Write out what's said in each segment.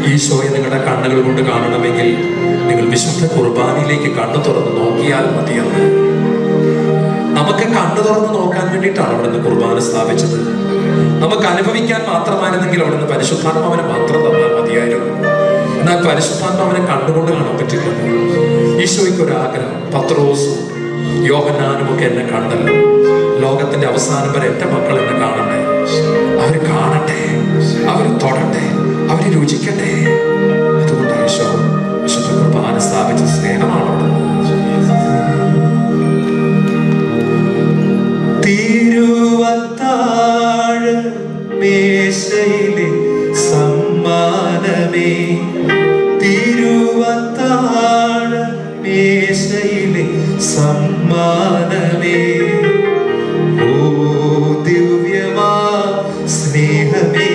ഈശോയെ നിങ്ങളുടെ കണ്ണുകൾ കൊണ്ട് കാണണമെങ്കിൽ നിങ്ങൾ വിശുദ്ധ കുർബാനയിലേക്ക് കണ്ണു തുറന്ന് നോക്കിയാൽ മതിയെന്ന് നമുക്ക് കണ്ണു തുറന്ന് നോക്കാൻ വേണ്ടിയിട്ടാണ് അവിടുന്ന് കുർബാന സ്ഥാപിച്ചത് നമുക്ക് അനുഭവിക്കാൻ മാത്രമായിരുന്നെങ്കിൽ അവിടുന്ന് പരിശുദ്ധാത്മാവിനെ മാത്രം തന്നാൽ മതിയായിരുന്നു എന്നാൽ പരിശുദ്ധാത്മാവിനെ കണ്ടുകൊണ്ട് കാണാൻ പറ്റില്ല ഈശോയ്ക്ക് ഒരു ആഗ്രഹം പത്രോസും യോഹന്നാനും ഒക്കെ എന്നെ കണ്ടല്ലോ ലോകത്തിന്റെ അവസാനം വരെ എന്റെ മക്കൾ എന്നെ കാണട്ടെ അവര് കാണട്ടെ അവര് തൊടട്ടെ അവര് രുചിക്കട്ടെ അതുകൊണ്ട് ഈശോ വിശുദ്ധ കുർബാന സ്ഥാപിച്ച സ്നേഹമാണ് അവിടുന്ന് തിരുവത്താഴ് മേശയിലെ സമ്മാനമേ തിരുവത്താഴ് മേശയിലെ സമ്മാനമേ ഓ ദിവ്യമാ സ്നേഹമേ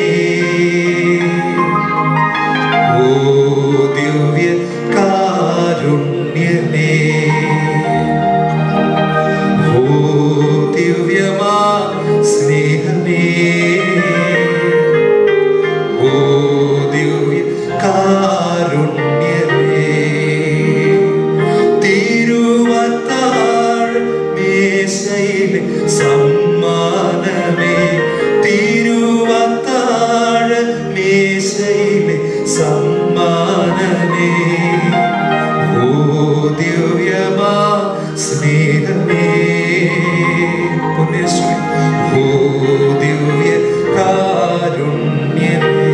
ഓ ദിവ്യ കാരുണ്യമേ ഓ ദിവ്യമാ സ്നേഹമേ ഓ ദിവ്യ കാരുണ്യമേ തിരുവത്താഴ് മേശയിലെ സമ്മാനമേ തിരുവത്താഴ് മേശയിലെ സമ്മാനമേ ഓ ദിവ്യമാ സ്നേഹമേ പുണ്യശ്രീ ഓ ദിവ്യ കാരുണ്യമേ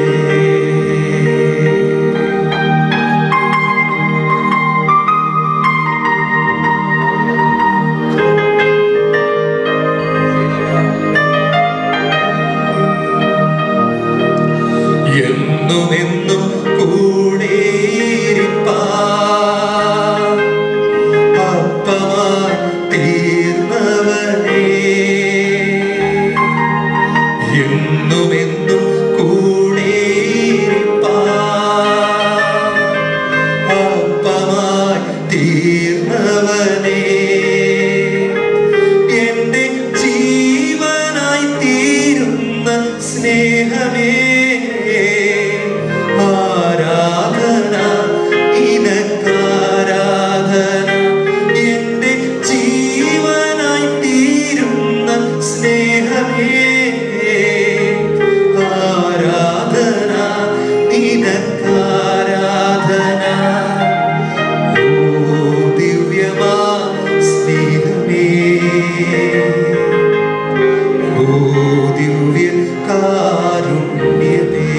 എന്നുമെന്നും കൂടെയിരിപ്പാൻ അപ്പമായി തീർന്നവനേ എന്നുമെന്നും കൂടെയിരിപ്പാൻ അപ്പമായി തീർന്നവനേ എന്റെ ജീവനായി തീരുന്ന സ്നേഹമേ ആരാധന നിനക്കാരാധന എന്റെ ജീവനായി തീരുന്ന സ്നേഹമേ ആരാധന നിനക്കാരാധന ഓ ദിവ്യമാ സ്നേഹമേ ഓ ദിവ്യ കാരുണ്യമേ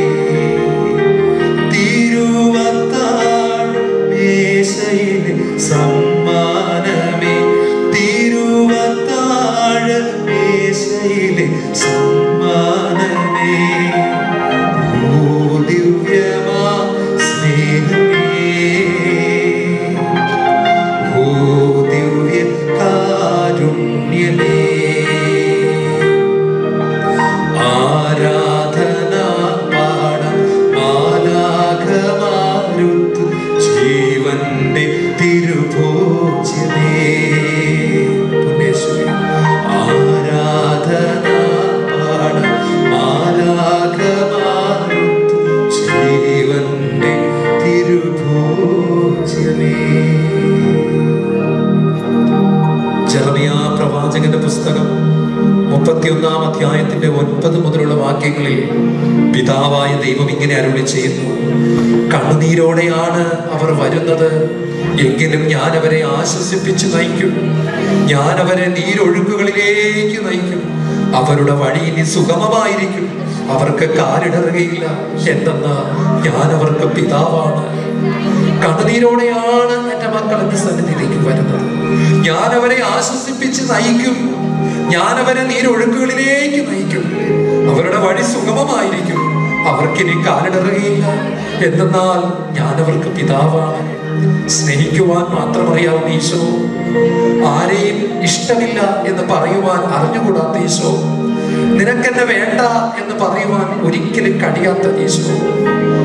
തിരുവത്താഴ് മേശയിലെ സമ്മാനമേ തിരുവത്താഴ് മേശയിലെ സമ്മാനമേ ഓ ദിവ്യമാ സ്നേഹമേ ഓ ദിവ്യ കാരുണ്യമേ ആരാധന പാടം മാലാഖമാരുത്ത് ജീവന്റെ തിരുഭോജ്യമേ പുണ്യേശ്വരി ആരാധന പാടം മാലാഖമാരുത്ത് ജീവന്റെ തിരുഭോജ്യമേ ജെറമിയ പ്രവാചകന്റെ പുസ്തകം മുപ്പത്തിയൊന്നാം അധ്യായത്തിന്റെ ഒൻപത് മുതലുള്ള വാക്യങ്ങളിൽ പിതാവായ ദൈവം ഇങ്ങനെ അരുളി ചെയ്യുന്നു കണ്ണുനീരോടെയാണ് അവർ വരുന്നത് എങ്കിലും ഞാൻ അവരെ ആശ്വസിപ്പിച്ച് നയിക്കും ഞാൻ അവരെ നീരൊഴുക്കുകളിലേക്ക് നയിക്കും അവരുടെ വഴി ഇനി സുഗമമായിരിക്കും അവർക്ക് കാലിടറുകയില്ല എന്തെന്ന് ഞാൻ അവർക്ക് പിതാവാണ് കണ്ണുനീരോടെയാണ് എന്റെ മക്കൾ എന്റെ സന്നിധിയിലേക്ക് വരുന്നത് ഞാൻ അവരെ ആശ്വസിപ്പിച്ച് നയിക്കും ഞാൻ അവരെ നീരൊഴുക്കുകളിലേക്ക് നയിക്കും അവരുടെ വഴി സുഗമമായിരിക്കും അവർക്കിനി കാലിടറുകയില്ല എന്തെന്നാൽ ഞാൻ അവർക്ക് പിതാവാണ് സ്നേഹിക്കുവാൻ മാത്രം അറിയാവുന്ന ഈശോ ആരെയും ഇഷ്ടമില്ല എന്ന് പറയുവാൻ അറിഞ്ഞുകൂടാത്ത ഈശോ നിനക്കെന്നെ വേണ്ട എന്ന് പറയുവാൻ ഒരിക്കലും കഴിയാത്ത ഈശോ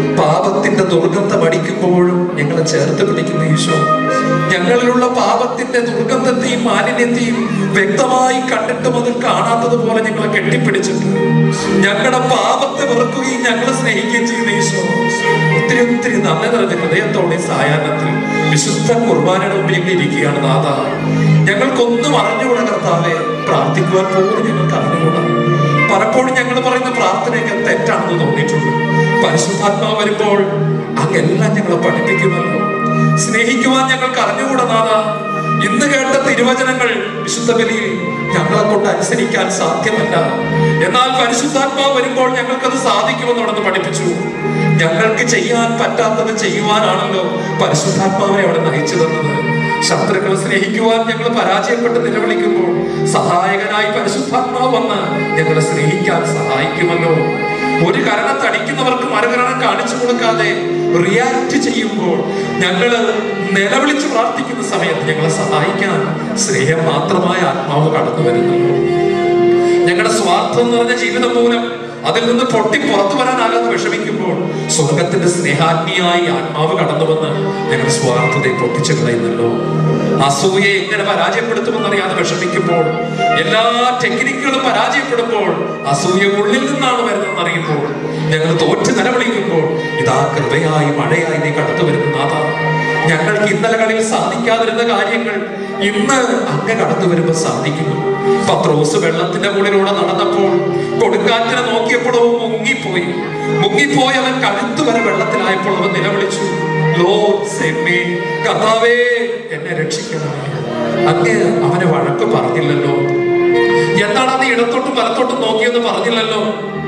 പാപത്തിന്റെ ദുർഗന്ധം അടിക്കുമ്പോഴും ഞങ്ങളെ ചേർത്ത് പിടിക്കുന്ന ഈശോ ഞങ്ങളിലുള്ള പാപത്തിന്റെ ദുർഗന്ധത്തെയും മാലിന്യത്തെയും വ്യക്തമായി കണ്ടിട്ടും അത് കാണാത്തതുപോലെ ഞങ്ങളെ കെട്ടിപ്പിടിച്ചിട്ട് ഞങ്ങളുടെ പാപത്തെ വെറുക്കുകയും ഞങ്ങളെ സ്നേഹിക്കുകയും ചെയ്യുന്ന ഈശോ ഒത്തിരി ഒത്തിരി നന്ദി നിറഞ്ഞ ഹൃദയത്തോടെ സായാഹ്നത്തിൽ വിശുദ്ധ കുർബാനയുടെ മുമ്പിൽ ഞങ്ങൾ ഇരിക്കുകയാണ് നാഥ ഞങ്ങൾക്കൊന്നും അറിഞ്ഞുകൂടാ കർത്താവെ പ്രാർത്ഥിക്കുവാൻ പോലും ഞങ്ങൾക്ക് അറിഞ്ഞുകൂടാ പലപ്പോഴും ഞങ്ങൾ പറയുന്ന പ്രാർത്ഥനയൊക്കെ തെറ്റാണെന്ന് തോന്നിയിട്ടുണ്ട് പരിശുദ്ധാത്മാവ് വരുമ്പോൾ അങ്ങെല്ലാം ഞങ്ങളെ പഠിപ്പിക്കുമല്ലോ സ്നേഹിക്കുവാൻ ഞങ്ങൾക്ക് അറിഞ്ഞുകൂടാ നാഥ ഇന്ന് കേട്ട തിരുവചനങ്ങൾ വിശുദ്ധ ബലിയിൽ ഞങ്ങളെ കൊണ്ട് അനുസരിക്കാൻ സാധ്യമല്ല എന്നാൽ പരിശുദ്ധാത്മാവ് വരുമ്പോൾ ഞങ്ങൾക്കത് സാധിക്കുമെന്ന് അവിടെ പഠിപ്പിച്ചു ഞങ്ങൾക്ക് ചെയ്യാൻ പറ്റാത്തത് ചെയ്യുവാനാണല്ലോ പരിശുദ്ധാത്മാവിനെ അവിടെ നയിച്ചു തന്നത് ശത്രുക്കളെ സ്നേഹിക്കുവാൻ ഞങ്ങൾ പരാജയപ്പെട്ട് നിലവിളിക്കുമ്പോൾ സഹായകനായി പരിശുദ്ധാത്മാവ് വന്ന് ഞങ്ങളെ സ്നേഹിക്കാൻ സഹായിക്കുമല്ലോ ഒരു കരണത്തടിക്കുന്നവർക്ക് മറുകരണം കാണിച്ചു കൊടുക്കാതെ റിയാക്ട് ചെയ്യുമ്പോൾ ഞങ്ങള് നിലവിളിച്ച് പ്രാർത്ഥിക്കുന്ന സമയത്ത് ഞങ്ങളെ സഹായിക്കാൻ സ്നേഹം മാത്രമായ ആത്മാവ് കടന്നു വരുന്നല്ലോ ഞങ്ങളുടെ സ്വാർത്ഥം നിറഞ്ഞ ജീവിതം മൂലം അതിൽ നിന്ന് പൊട്ടി പുറത്തു വരാനാകാതെ വിഷമിക്കുമ്പോൾ സ്വർഗത്തിന്റെ സ്നേഹാഗ്നിയായി ആത്മാവ് കടന്നു വന്ന് ഞങ്ങളുടെ സ്വാർത്ഥതയെ പൊട്ടിച്ചു കളയുന്നല്ലോ അസൂയെ എങ്ങനെ പരാജയപ്പെടുത്തുമെന്നറിയാതെ വിഷമിക്കുമ്പോൾ എല്ലാ ടെക്നിക്കുകളും പരാജയപ്പെടുമ്പോൾ അസൂയ ഉള്ളിൽ നിന്നാണ് വരുന്നതെന്ന് അറിയുമ്പോൾ ഞങ്ങൾ തോറ്റ് നിലവിളിക്കുമ്പോൾ ഇതാ കൃപയായി മഴയായി നീ കടന്നു വരുന്ന നാഥ ഞങ്ങൾക്ക് ഇന്നലകളിൽ സാധിക്കാതിരുന്ന കാര്യങ്ങൾ ഇന്ന് അങ്ങ് കടന്നു വരുമ്പോൾ സാധിക്കുന്നു പത്രോസ് വെള്ളത്തിന്റെ മുകളിലൂടെ നടന്നപ്പോൾ കൊടുങ്കാറ്റിനെ നോക്കിയപ്പോൾ അവൻ മുങ്ങിപ്പോയി മുങ്ങിപ്പോയി അവൻ കഴുത്തു വരെ വെള്ളത്തിലായപ്പോൾ അവൻ നിലവിളിച്ചു ലോഡ് save me. കർത്താവേ എന്നെ രക്ഷിക്കണമേ അങ്ങ് അവനെ വഴക്ക് പറഞ്ഞില്ലല്ലോ എന്താണ് നീ ഇടത്തോട്ടും വലത്തോട്ടും നോക്കിയെന്ന് പറഞ്ഞില്ലല്ലോ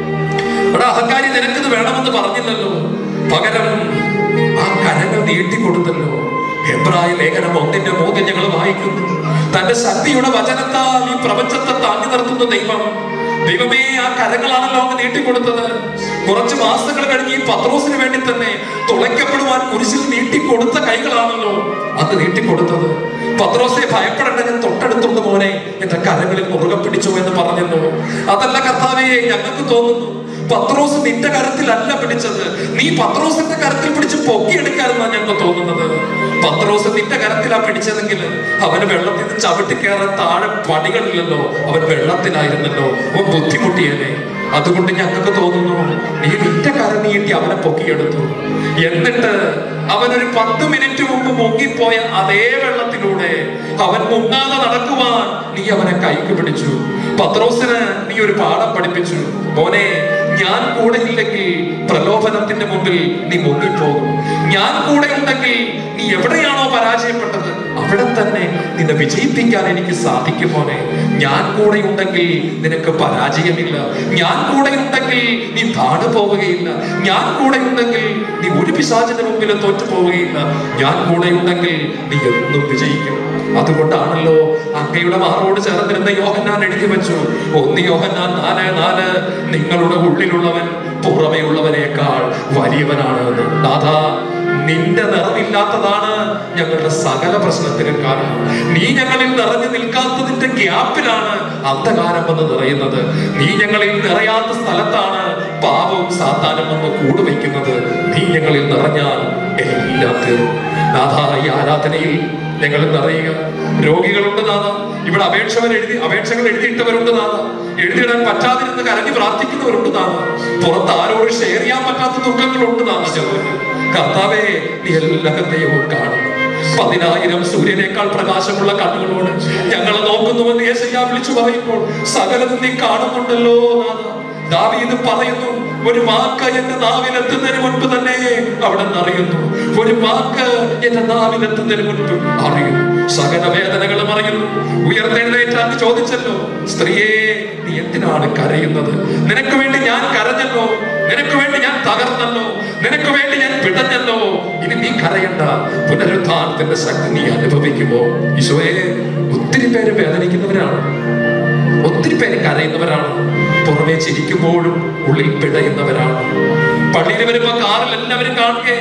എടാ അഹങ്കാരി നിനക്കിത് വേണമെന്ന് പറഞ്ഞില്ലല്ലോ പകരം ആ കരങ്ങൾ നീട്ടിക്കൊടുത്തല്ലോ എബ്രായ ലേഖനം ഒന്നിന്റെ മൂന്ന് ഞങ്ങൾ വായിക്കുന്നു തന്റെ ശക്തിയുടെ വചനത്താൽ ഈ പ്രപഞ്ചത്തെ താങ്ങി നിർത്തുന്ന ദൈവം ദൈവമേ ആ കരങ്ങളാണല്ലോ അങ്ങ് നീട്ടിക്കൊടുത്തത് കുറച്ച് മാസങ്ങൾ കഴിഞ്ഞ് ഈ പത്രോസിന് വേണ്ടി തന്നെ തുളയ്ക്കപ്പെടുവാൻ കുരിശിൽ നീട്ടിക്കൊടുത്ത കൈകളാണല്ലോ അന്ന് നീട്ടിക്കൊടുത്തത് പത്രോസെ ഭയപ്പെടേണ്ട ഞാൻ തൊട്ടടുത്തുണ്ട് മോനെ എന്റെ കരങ്ങളിൽ മുറുകെ പിടിച്ചു എന്ന് പറഞ്ഞല്ലോ അതല്ല കർത്താവേ ഞങ്ങൾക്ക് തോന്നുന്നു പത്രോസ് നിന്റെ കരത്തിലല്ല പിടിച്ചത് നീ പത്രോസിന്റെ കരത്തിൽ പിടിച്ച് പൊക്കിയെടുക്കാമെന്നാണ് ഞങ്ങൾക്ക് തോന്നുന്നത് പത്രോസ് നിന്റെ കരത്തിലാ പിടിച്ചതെങ്കിൽ അവന് വെള്ളത്തിൽ നിന്ന് ചവിട്ടി കയറാൻ താഴെ പടികളില്ലല്ലോ അവൻ വെള്ളത്തിലായിരുന്നല്ലോ അവൻ ബുദ്ധിമുട്ടിയല്ലേ അതുകൊണ്ട് ഞങ്ങൾക്ക് തോന്നുന്നു നീ നിന്റെ കരം നീട്ടി അവനെ പൊക്കിയെടുത്തു എന്നിട്ട് അവനൊരു പത്ത് മിനിറ്റ് മുമ്പ് മുങ്ങിപ്പോയ അതേ വെള്ളത്തിലൂടെ അവൻ മുങ്ങാതെ നടക്കുവാൻ നീ അവനെ കൈക്ക് പിടിച്ചു പത്രോസിന് നീ ഒരു പാഠം പഠിപ്പിച്ചു മോനെ ഞാൻ കൂടെ ഇല്ലെങ്കിൽ പ്രലോഭനത്തിന്റെ മുമ്പിൽ നീ മുങ്ങിപ്പോകും ഞാൻ കൂടെ ഉണ്ടെങ്കിൽ നീ എവിടെയാണോ പരാജയപ്പെട്ടത് അവിടെ തന്നെ നിന്നെ വിജയിപ്പിക്കാൻ എനിക്ക് സാധിക്കും മോനെ ഞാൻ കൂടെ ഉണ്ടെങ്കിൽ നിനക്ക് പരാജയമില്ല ഞാൻ കൂടെ ഉണ്ടെങ്കിൽ നീ താണു പോവുകയില്ല ഞാൻ കൂടെ ഉണ്ടെങ്കിൽ നീ ഒരു പിശാചിന്റെ മുമ്പിൽ തോറ്റു പോവുകയില്ല ഞാൻ കൂടെ ഉണ്ടെങ്കിൽ നീ എന്നും വിജയിക്കും അതുകൊണ്ടാണല്ലോ അങ്ങയുടെ മാറോട് ചേർന്നിരുന്ന യോഹന്നാൻ എഴുതി വെച്ചു ഒന്ന് യോഹന്നാൻ നാല് നാല് നിങ്ങളുടെ ഉള്ളിലുള്ളവൻ പുറമേ ഉള്ളവനേക്കാൾ വലിയവനാണ് എന്ന് നാഥാ നിന്റെ നിറമില്ലാത്തതാണ് ഞങ്ങളുടെ സകല പ്രശ്നത്തിനും കാരണം നീ ഞങ്ങളിൽ നിറഞ്ഞു നിൽക്കാത്തതിന്റെ ഗ്യാപ്പിലാണ് അന്ധകാരം വന്ന് നിറയുന്നത് നീ ഞങ്ങളിൽ നിറയാത്ത സ്ഥലത്താണ് പാപവും സാത്താനും വന്ന് കൂടുവയ്ക്കുന്നത് നീ ഞങ്ങളിൽ നിറഞ്ഞാൽ എല്ലാം തീർന്നു നാഥ ഈ ആരാധനയിൽ ഞങ്ങൾ നിറയുക രോഗികളുണ്ട് നാഥ ഇവിടെ അപേക്ഷകൾ എഴുതി അപേക്ഷകൾ എഴുതിയിട്ടവരുണ്ട് നാഥ എഴുതിയിടാൻ പറ്റാതിരുന്ന് കരഞ്ഞു പ്രാർത്ഥിക്കുന്നവരുണ്ട് നാഥ പുറത്ത് ആരോട് ഷെയർ ചെയ്യാൻ പറ്റാത്ത ദുഃഖങ്ങളുണ്ട് നാഥ ചിലർക്ക് കർത്താവേ നീ എല്ലാ ഹൃദയവും കാണും പതിനായിരം സൂര്യനേക്കാൾ പ്രകാശമുള്ള കണ്ണുകളോട് ഞങ്ങളെ നോക്കുന്നുവെന്ന് യേശയ്യ വിളിച്ചു പറയുമ്പോൾ സകലതും നീ കാണുന്നുണ്ടല്ലോ നാഥ ദാവീദ് പറയുന്നു ഒരു വാക്ക് എന്റെ നാവിലെത്തുന്നതിന് മുൻപ് തന്നെ അവിടെ അറിയുന്നു ഒരു വാക്ക് എന്റെ നാവിലെത്തുന്നതിന് മുൻപ് അറിയുന്നു സകല വേദനകളും അറിയുന്നു ഉയർത്തെഴുന്നേറ്റാന്ന് ചോദിച്ചല്ലോ സ്ത്രീയെ നീ എന്തിനാണ് കരയുന്നത് നിനക്ക് വേണ്ടി ഞാൻ കരഞ്ഞല്ലോ നിനക്ക് വേണ്ടി ഞാൻ തകർന്നല്ലോ നിനക്ക് വേണ്ടി ഞാൻ പിടഞ്ഞല്ലോ ഇനി നീ കരയണ്ട പുനരുദ്ധാനത്തിന്റെ ശക്തി നീ അനുഭവിക്കുമോ ഈശോയെ ഒത്തിരി പേര് വേദനിക്കുന്നവരാണ് ഒത്തിരി പേര് കരയുന്നവരാണ് പുറമേ ചിരിക്കുമ്പോഴും ഉള്ളിൽ പിടയുന്നവരാണ് പള്ളിയിൽ വരുമ്പോ കാറിൽ എല്ലാവരും കാണുകയെ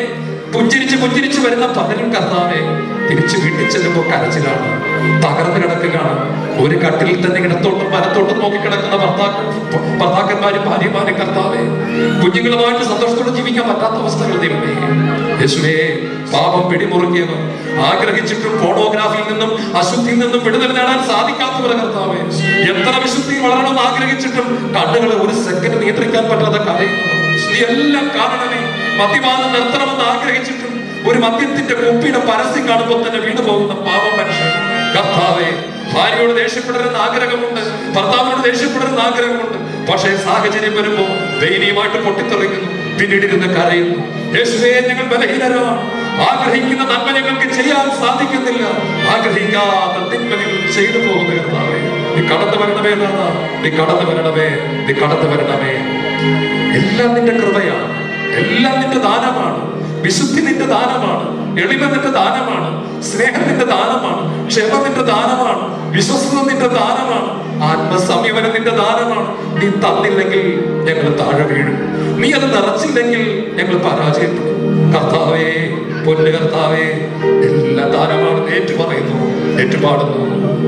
പുഞ്ചിരിച്ച് പുഞ്ചിരിച്ച് വരുന്ന പലരും കർത്താവെ തിരിച്ചു വീട്ടിൽ ചെല്ലുമ്പോൾ കരച്ചിലാണ് തകർന്നു കിടക്കുകയാണ് ഒരു കട്ടിൽ തന്നെ ഇടത്തോട്ടും വലത്തോട്ടും നോക്കി കിടക്കുന്ന ഭർത്താക്കൾ ഭർത്താക്കന്മാരും ഭാര്യമാരും കർത്താവെ കുഞ്ഞുങ്ങളുമായിട്ട് സന്തോഷത്തോടെ ജീവിക്കാൻ പറ്റാത്ത അവസ്ഥകൾ ദൈവമേ യേശുവേ പാപം പിടിമുറുക്കിയവർ ആഗ്രഹിച്ചിട്ടും പോണോഗ്രാഫിയിൽ നിന്നും അശുദ്ധിയിൽ നിന്നും വിടുതൽ നേടാൻ സാധിക്കാത്തവർ കർത്താവെ എത്ര വിശുദ്ധി വളരണമെന്ന് ആഗ്രഹിച്ചിട്ടും കണ്ണുകളെ ഒരു സെക്കൻഡ് നിയന്ത്രിക്കാൻ പറ്റാതെ കരയുന്നു നീ എല്ലാം കാണണമേ മദ്യപാനം നിർത്തണമെന്ന് ആഗ്രഹിച്ചിട്ടും ഒരു മദ്യത്തിന്റെ കുപ്പിയുടെ പരസ്യം കാണുമ്പോൾ തന്നെ വീണു പോകുന്ന പാപം മനുഷ്യൻ കർത്താവെ ഭാര്യയോട് ദേഷ്യപ്പെടരുന്ന ആഗ്രഹമുണ്ട് ഭർത്താവിനോട് ദേഷ്യപ്പെടരുന്ന ആഗ്രഹമുണ്ട് പക്ഷേ സാഹചര്യം വരുമ്പോ ദയനീയമായിട്ട് പൊട്ടിത്തെറിക്കുന്നു പിന്നീട് ഇരുന്ന് കരയുന്നു യേശുവേ ഞങ്ങൾ ബലഹീനരാണ് ആഗ്രഹിക്കുന്ന നന്മ ഞങ്ങൾക്ക് ചെയ്യാൻ സാധിക്കുന്നില്ല ആഗ്രഹിക്കാത്ത തിന്മ ഞങ്ങൾ ചെയ്തു പോകുന്ന കർത്താവേ നീ കടന്നു വരണമേ നാഥ. നീ കടന്നു വരണമേ നീ കടന്നു വരണമേ എല്ലാം നിന്റെ കൃപയാണ് എല്ലാം നിന്റെ ദാനമാണ് വിശുദ്ധി നിന്റെ ദാനമാണ് എളിമ നിന്റെ ദാനമാണ് സ്നേഹം നിന്റെ ദാനമാണ് ക്ഷമ നിന്റെ ദാനമാണ് വിശ്വസത നിന്റെ ദാനമാണ് ആത്മസംയമനം നിന്റെ ദാനമാണ് നീ തന്നില്ലെങ്കിൽ ഞങ്ങൾ താഴെ വീഴും നീ അത് നിറച്ചില്ലെങ്കിൽ ഞങ്ങൾ പരാജയപ്പെടും കർത്താവേ പൊന്നു കർത്താവേ എല്ലാ ദാനമാണ് ഏറ്റു പറയുന്നു ഏറ്റുപാടുന്നു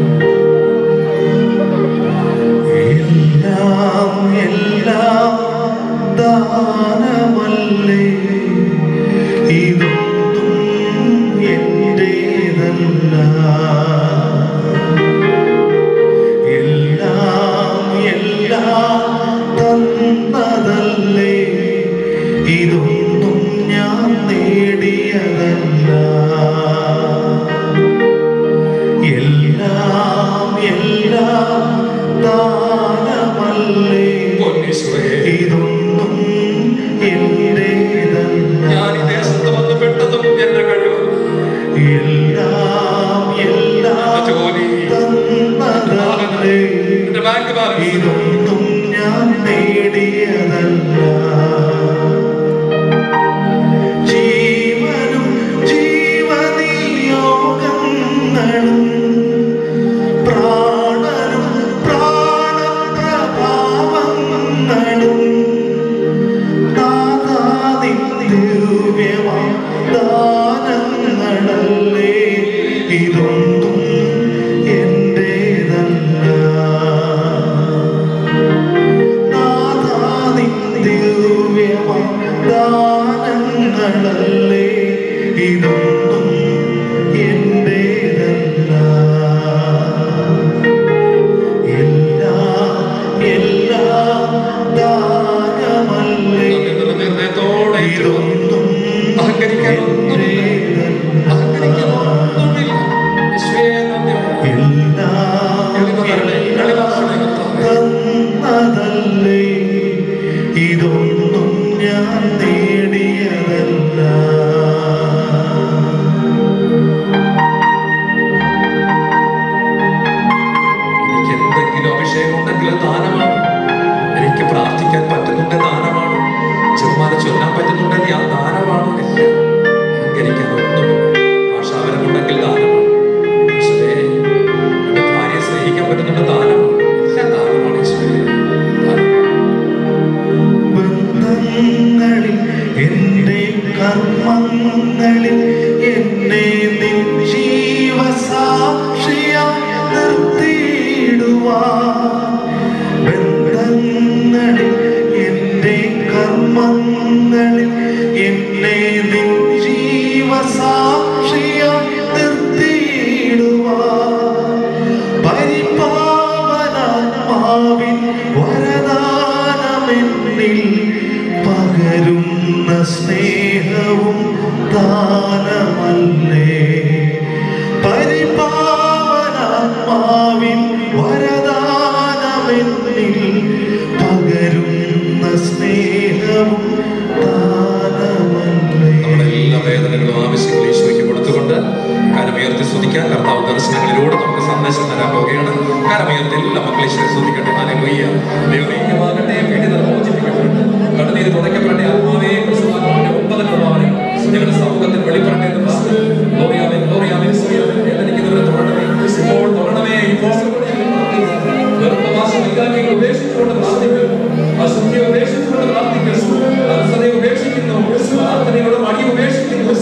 എല്ലാം എല്ലാം ദാനമല്ലേ ഇതൊന്നും എന്റേതല്ല എല്ലാം എല്ലാം തന്നതല്ലേ ഇതൊന്നും ഞാൻ നേടിയതല്ല എല്ലാം എല്ലാം ദാനമല്ലേ പൊന്നീശ്വരേ ഇതൊന്നും എന്റേതല്ല ഞാൻ ഈ ദേശത്ത് വന്ന് പെട്ടതും എന്റെ കഴിവ് എല്ലാം എല്ലാം ജോലി തന്നതല്ലേ എന്റെ ബാങ്ക് ബാലൻസ് ഇതൊന്നും ഞാൻ നേടിയതല്ല ജീവനും ജീവനിയോഗങ്ങളും പ്രാണനും പ്രാണപ്രഭാവങ്ങളും നാഥാനിൻ ദിവ്യമാം ദാനങ്ങളല്ലേ ഇതൊന്നും എന്റേതല്ല നാഥാനിൻ ദിവ്യമാം ദാനങ്ങളല്ലേ ഇതൊന്നും എന്റേതല്ല എല്ലാം എല്ലാം ദാനമല്ലേ നിങ്ങളുടെ നിർണയത്തോടെ ഇതൊന്നും അഹങ്കരിക്കാൻ ഒന്നുമില്ല അഹങ്കരിക്കാൻ ഒന്നുമില്ല യേശുവേ, നന്ദിയുണ്ട്. എല്ലാം എളിമ തരണേ, എളിമ തരണേ കർത്താവേ. തന്നതല്ലേ ഇതൊന്നും ഞാൻ നേടിയതല്ല എനിക്ക് എന്തെങ്കിലും അഭിഷേകം ഉണ്ടെങ്കിൽ അത് ദാനമാണ് എനിക്ക് പ്രാർത്ഥിക്കാൻ പറ്റുന്നുണ്ട് ദാനമാണ് ചെറുമാല ചൊല്ലാൻ പറ്റുന്നുണ്ടെങ്കിൽ ആ ദാനമാണ് ഇല്ല അഹങ്കരിക്കാൻ ഒന്നുമില്ല ഭാഷാവരം ഉണ്ടെങ്കിൽ ദാനമാണ് യേശുവേ, എന്റെ ഭാര്യയെ സ്നേഹിക്കാൻ പറ്റുന്നുണ്ട് ദാനമാണ് എല്ലാം ദാനമാണ് യേശുവേ. ദാനം. ബന്ധങ്ങളിൽ എന്റെ കർമ്മങ്ങളിൽ എന്നെ നിൻ ജീവസാക്ഷിയായി നിർത്തിയിടുവാൻ ബന്ധങ്ങളിൽ എന്റെ കർമ്മങ്ങളിൽ എന്നെ നിൻ ജീവസാക്ഷിയായി നിർത്തിയിടുവാൻ പരിപാവനാത്മാവിൻ വരദാനമെന്നിൽ പകരുന്ന സ്നേഹവും ദാനമല്ലേ പരിപാവനാത്മാവിൻ വരദാനമെന്നിൽ പകരുന്ന സ്നേഹവും ദാനമല്ലേ നമ്മുടെ എല്ലാ വേദനകളും ആവശ്യങ്ങളും ഈശോയ്ക്ക് കൊടുത്തുകൊണ്ട് കരമുയർത്തി സ്തുതിക്കാൻ കർത്താവ് ദർശനങ്ങളിലൂടെ നമുക്ക് സന്ദേശം തരാൻ പോവുകയാണ് കരമുയർത്തി എല്ലാ മക്കളെ ഈശോയെ സ്തുതിക്കട്ടെ ഹല്ലേലൂയ ദൈവമേയമാകട്ടെ പീഡിത മോചിപ്പിക്കട്ടെ കണ്ണുനീര് തുടയ്ക്കപ്പെടട്ടെ ആത്മാവേ പരിശുദ്ധാത്മാവിന്റെ ഒമ്പത് പ്രഭാവനങ്ങൾ ഞങ്ങളുടെ സമൂഹത്തിൽ വെളിപ്പെടട്ടെ എന്ന് പ്രാർത്ഥിക്കുന്നു. ഗ്ലോറിയാമേ, ഗ്ലോറിയാമേ, ഗ്ലോറിയാമേ. വേദനിക്കുന്നവരെ തൊടണമേ ഇപ്പോൾ തൊടണമേ ഇപ്പോൾ ഗർഭവാസം വൈകാരികൾ ഉപേക്ഷിച്ചുകൊണ്ട് പ്രാർത്ഥിക്കുന്നു അശുദ്ധിയെ ഉപേക്ഷിച്ചുകൊണ്ട് പ്രാർത്ഥിക്കുന്നു അലസതയെ ഉപേക്ഷിക്കുന്നു പ്രാർത്ഥനയുടെ മടി ഉപേക്ഷിക്കുന്നു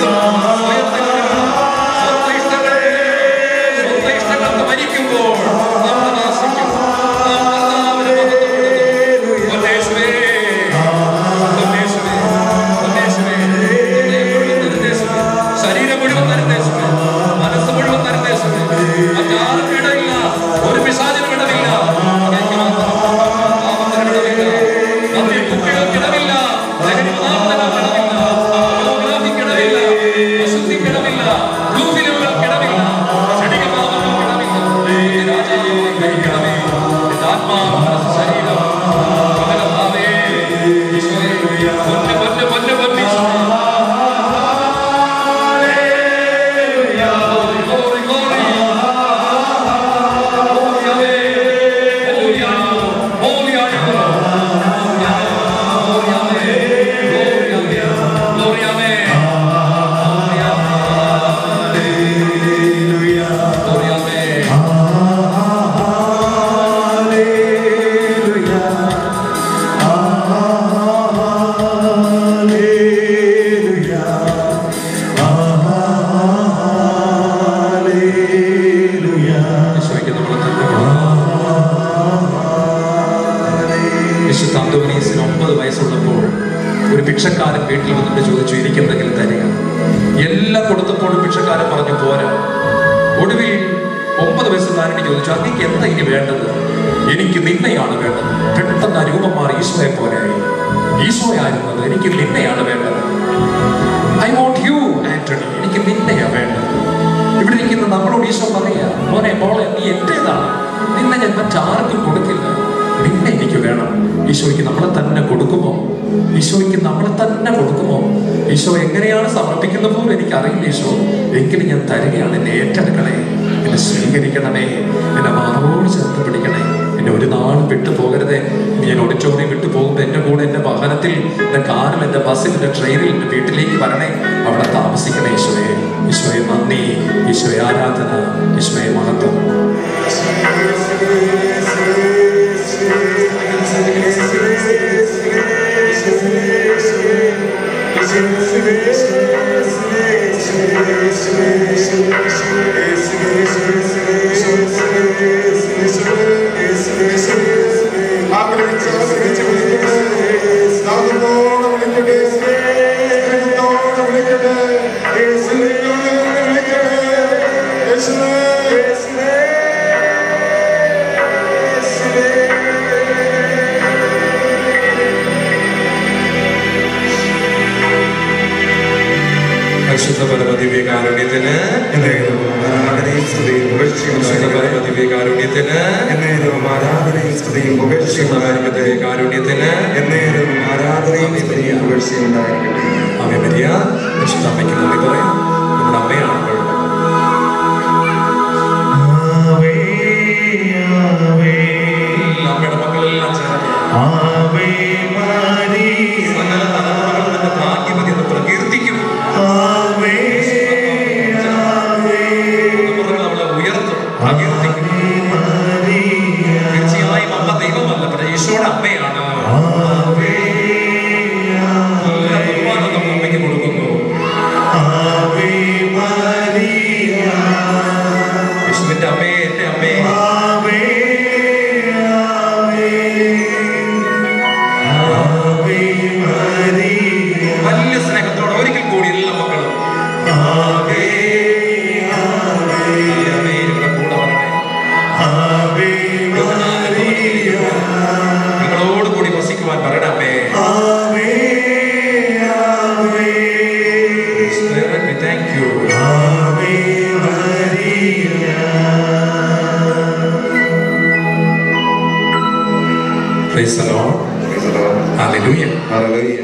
സ്വയം സ്വന്തം ഇഷ്ടങ്ങൾ സ്വന്തം ഇഷ്ടങ്ങൾക്ക് മരിക്കുമ്പോൾ നമ്മൾ നാശിക്കും നാം കർത്താവിനെ മഹത്വപ്പെടുത്തും പൊന്നേശുവേ പൊന്നേശുവേ പൊന്നേശുവേ ഹൃദയം മുഴുവൻ തരുന്നേശുവേ ശരീരം മുഴുവൻ തരുന്നേശുവേ മനസ്സ് മുഴുവൻ തരുന്നേശുവേ മറ്റാർക്കും ഇടമില്ല ഒരു പിശാചിനും ഇടമില്ല അങ്ങേക്ക് മാത്രം പാപത്തിന് ഇടമില്ല മദ്യക്കുപ്പികൾക്ക് ഇടമില്ല ലഹരി പദാർത്ഥങ്ങൾക്ക് ഇടമില്ല ഫോട്ടോഗ്രാഫിക്ക് ഇടമില്ല അശുദ്ധിക്ക് ഇടമില്ല ബ്ലൂ ഫിലിമുകൾക്ക് ഇടമില്ല ക്ഷണിക പാപങ്ങൾക്ക് ഇടമില്ല രാജാവിനെ ഗ്രഹിക്കണമേ എന്റെ ആത്മാവ് മനസ്സ് ശരീരം പകരഭാവേ ഈശോയെ പൊന്ന് പൊന്ന് പൊന്ന് പൊന്ന് ഈശോയെ Glory, glory. Holy Yahweh. Holy are you. Holy are you. Glory Yahweh. Glory Yahweh. Glory Yahweh. Glory Yahweh. ഈശോയ്ക്ക് നമ്മളെ തന്നെ വിശുദ്ധ അന്തോനീസിന് ഒമ്പത് വയസ്സുള്ളപ്പോൾ ഒരു ഭിക്ഷക്കാരൻ വീട്ടിൽ വന്നിട്ട് ചോദിച്ചു എനിക്ക് എന്തെങ്കിലും തരിക എല്ലാം കൊടുത്തപ്പോഴും ഭിക്ഷക്കാരൻ പറഞ്ഞു പോരാ ഒടുവിൽ ഒമ്പത് വയസ്സുകാരന് ചോദിച്ചു അങ്ങേക്ക് എന്താ ഇനി വേണ്ടത് എനിക്ക് നിന്നെയാണ് വേണ്ടത് പെട്ടെന്ന് ആ രൂപം മാറി ഈശോയെ പോലെയായി ഈശോയായിരുന്നത് എനിക്ക് നിന്നെയാണ് വേണ്ടത് ഐ വോണ്ട് യു ആന്റണി എനിക്ക് നിന്നെയാ വേണ്ടത് ഇവിടെ ഇരിക്കുന്ന നമ്മളോട് ഈശോ പറയാ മോനെ മോളെ നീ എന്റേതാണ് നിന്നെ ഞാൻ മറ്റാർക്കും കൊടുക്കില്ല നിന്നെ എനിക്ക് വേണം ഈശോയ്ക്ക് നമ്മളെ തന്നെ കൊടുക്കുമോ ഈശോയ്ക്ക് നമ്മളെ തന്നെ കൊടുക്കുമോ ഈശോ എങ്ങനെയാണ് സമർപ്പിക്കുന്ന പോലും എനിക്ക് അറിയില്ല ഈശോ എങ്കിലും ഞാൻ തരികയാണ് എന്നെ ഏറ്റെടുക്കണേ എന്നെ സ്വീകരിക്കണമേ എന്നെ മാറോട് ചേർത്ത് പിടിക്കണേ എന്നെ ഒരു നാളും വിട്ടു പോകരുതേ ഇനി ഞാൻ ഓഡിറ്റോറിയം വിട്ടു പോകുമ്പോൾ എന്റെ കൂടെ എന്റെ വാഹനത്തിൽ എന്റെ കാറിൽ എന്റെ ബസ്സിൽ എന്റെ ട്രെയിനിൽ എന്റെ വീട്ടിലേക്ക് വരണേ അവിടെ താമസിക്കണേ ഈശോയെ ഈശോയെ നന്ദി ഈശോയെ ആരാധന ഈശോയെ മഹത്വം പരിശുദ്ധ പരമദിവ്യകാരുണ്യത്തിന് പരിശുദ്ധ പരമദിവ്യകാരുണ്യത്തിന് പരിശുദ്ധ പരമദിവ്യകാരുണ്യത്തിന് അമ്മ മരിയ പരിശുദ്ധ അമ്മയ്ക്ക് നന്ദി പറയാം നമ്മുടെ അമ്മയാണ് അവൾ. എല്ലാ അമ്മയുടെ മക്കളെല്ലാം ചേർന്ന് സകല തലമുറകളും നിന്റെ ഭാഗ്യമതി എന്ന് പ്രകീർത്തിക്കും തലമുറകൾ അവളെ ഉയർത്തും പ്രകീർത്തിക്കും തീർച്ചയായും അമ്മ ദൈവമല്ല പക്ഷേ ഈശോയുടെ അമ്മയാണ് എല്ലാ ബഹുമാനവും നമ്മൾ അമ്മയ്ക്ക് കൊടുക്കുന്നു യേശുവിന്റെ അമ്മയെ എന്റെ അമ്മയെ വലിയ സ്നേഹത്തോടെ ഒരിക്കൽ കൂടി എല്ലാ മക്കളും ഈ അമ്മയെ ഇവിടെ കൂടെ വരണേ നിങ്ങളോട് കൂടി വസിക്കുവാൻ പറയണ അമ്മേ Spirit, we thank you. Praise the Lord. Hallelujah. Hallelujah.